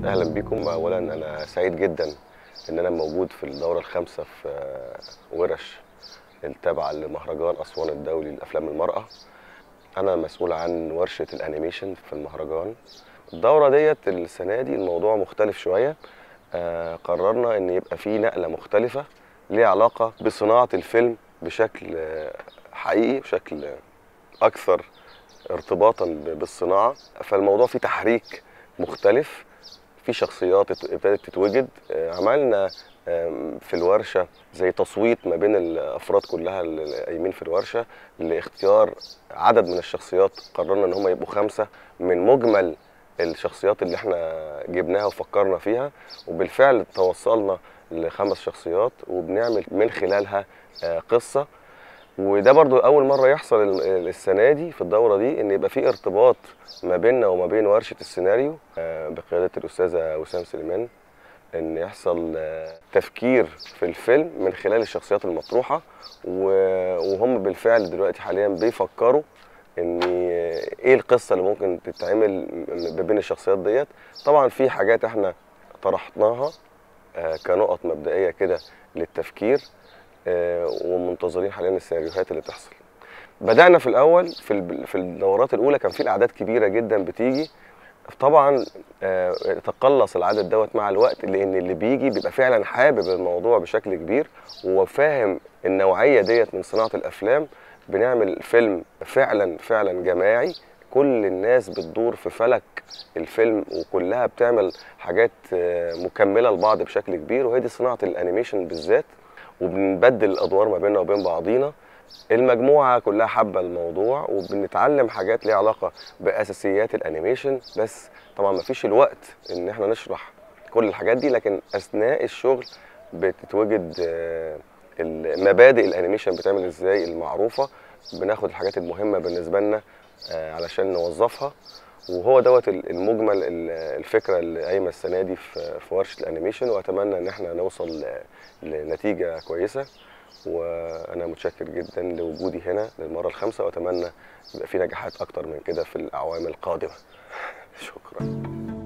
اهلا بيكم اولا انا سعيد جدا ان انا موجود في الدوره الخامسه في آه، ورش التابعه لمهرجان اسوان الدولي لافلام المراه انا مسؤول عن ورشه الانيميشن في المهرجان الدوره ديت السنه دي الموضوع مختلف شويه آه، قررنا ان يبقى في نقله مختلفه ليها علاقه بصناعه الفيلم بشكل آه، حقيقي بشكل آه، اكثر ارتباطا ب- بالصناعه فالموضوع فيه تحريك مختلف في شخصيات ات- ابتدت تتوجد آه، عملنا آم، في الورشه زي تصويت ما بين الافراد كلها اللي قايمين في الورشه لاختيار عدد من الشخصيات قررنا ان هم يبقوا خمسه من مجمل الشخصيات اللي احنا جبناها وفكرنا فيها وبالفعل توصلنا لخمس شخصيات وبنعمل من خلالها آه، قصه وده برضو اول مره يحصل ال- السنه دي في الدوره دي ان يبقى في ارتباط ما بيننا وما بين ورشه السيناريو آه، بقياده الاستاذه وسام سليمان ان يحصل آه، تفكير في الفيلم من خلال الشخصيات المطروحه و- وهم بالفعل دلوقتي حاليا بيفكروا ان آه، ايه القصه اللي ممكن تتعمل ما بين الشخصيات ديت طبعا في حاجات احنا طرحناها آه، كنقط مبدئيه كده للتفكير آه، ومنتظرين حاليا السيناريوهات اللي تحصل بدأنا في الأول في الب- في الدورات الأولى كان في الأعداد كبيرة جدا بتيجي طبعا آه، تقلص العدد دوت مع الوقت لأن اللي بيجي بيبقى فعلا حابب الموضوع بشكل كبير وفاهم النوعية ديت من صناعة الأفلام بنعمل فيلم فعلا فعلا جماعي كل الناس بتدور في فلك الفيلم وكلها بتعمل حاجات آه، مكملة لبعض بشكل كبير وهي دي صناعة الأنيميشن بالذات وبنبدل الادوار ما بيننا وبين بعضينا المجموعه كلها حابه الموضوع وبنتعلم حاجات ليها علاقه باساسيات الانيميشن بس طبعا ما فيش الوقت ان احنا نشرح كل الحاجات دي لكن اثناء الشغل بتتوجد آه، المبادئ الانيميشن بتعمل ازاي المعروفه بناخد الحاجات المهمه بالنسبه لنا آه، علشان نوظفها وهو دوت المجمل ال- الفكره اللي قايمه السنه دي في في ورشه الانيميشن واتمنى ان احنا نوصل ل- لنتيجه كويسه وانا متشكر جدا لوجودي هنا للمره الخامسه واتمنى يبقى في نجاحات اكتر من كده في الاعوام القادمه شكرا